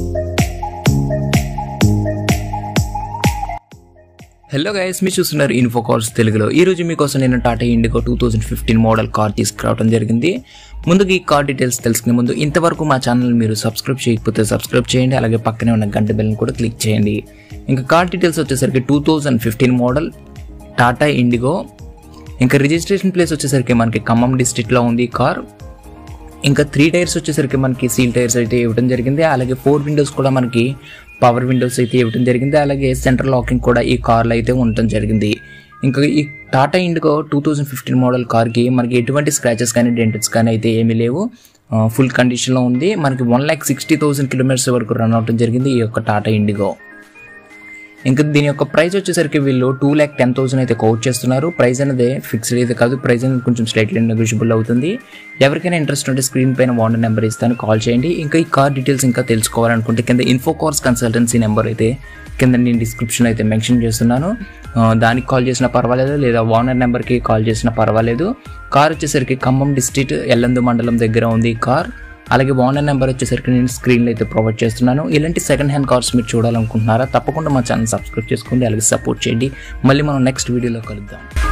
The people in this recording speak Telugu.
హలో గైస్ మీరు చూస్తున్నారు ఇన్ఫో కార్స్ తెలుగులో ఈ రోజు మీకోసం నేను Tata Indigo two thousand fifteen model car తీసుకురావడం జరిగింది ముందుగా ఈ కార్ డీటెయిల్స్ తెలుసుకునే ముందు ఇంతవరకు మా ఛానల్ మీరు సబ్స్క్రైబ్ చేయకపోతే సబ్స్క్రైబ్ చేయండి అలాగే పక్కనే ఉన్న గంట బెల్ని కూడా క్లిక్ చేయండి ఇంకా కార్ డీటెయిల్స్ వచ్చేసరికి two thousand fifteen model Tata Indigo ఇంకా రిజిస్ట్రేషన్ ప్లేస్ వచ్చేసరికి మనకి ఖమ్మం డిస్ట్రిక్ట్లో ఉంది ఈ కార్ ఇంకా త్రీ టైర్స్ వచ్చేసరికి మనకి సీల్ టైర్స్ అయితే ఇవ్వడం జరిగింది అలాగే ఫోర్ విండోస్ కూడా మనకి పవర్ విండోస్ అయితే ఇవ్వడం జరిగింది అలాగే సెంట్రల్ లాకింగ్ కూడా ఈ కార్లో అయితే ఉండటం జరిగింది ఇంకా ఈ Tata Indigo two thousand fifteen model కార్కి మనకి ఎటువంటి స్క్రాచెస్ కానీ డెంటెట్స్ కానీ అయితే ఏమీ లేవు ఫుల్ కండిషన్లో ఉంది మనకి one lakh sixty thousand kilometres వరకు రన్ అవడం జరిగింది ఈ యొక్క టాటా ఇండిగో ఇంకా దీని యొక్క ప్రైస్ వచ్చేసరికి వీళ్ళు టూ ల్యాక్ టెన్ థౌసండ్ అయితే కౌట్ చేస్తున్నారు ప్రైస్ అనేది ఫిక్స్డ్ అయితే కాదు ప్రైస్ అనేది కొంచెం స్లైట్లీ నెగోషియబుల్ అవుతుంది ఎవరికైనా ఇంట్రెస్ట్ ఉంటే స్క్రీన్ పైన వాండర్ నెంబర్ ఇస్తాను కాల్ చేయండి ఇంకా ఈ కార్ డీటెయిల్స్ ఇంకా తెలుసుకోవాలనుకుంటే కింద ఇన్ఫో కార్స్ కన్సల్టెన్సీ నెంబర్ అయితే కింద నేను డిస్క్రిప్షన్ అయితే మెన్షన్ చేస్తున్నాను ఆ, దానికి కాల్ చేసినా పర్వాలేదు లేదా ఓనర్ నెంబర్కి కాల్ చేసినా పర్వాలేదు కార్ వచ్చేసరికి ఖమ్మం డిస్ట్రిక్ట్ ఎల్లందు మండలం దగ్గర ఉంది ఈ కార్ అలాగే ఓనర్ నెంబర్ వచ్చేసరికి నేను స్క్రీన్లో అయితే ప్రొవైడ్ చేస్తున్నాను ఇలాంటి సెకండ్ హ్యాండ్ కార్స్ మీరు చూడాలనుకుంటున్నారా తప్పకుండా మా ఛానల్ సబ్స్క్రైబ్ చేసుకోండి అలాగే సపోర్ట్ చేయండి మళ్ళీ మనం నెక్స్ట్ వీడియోలో కలుద్దాం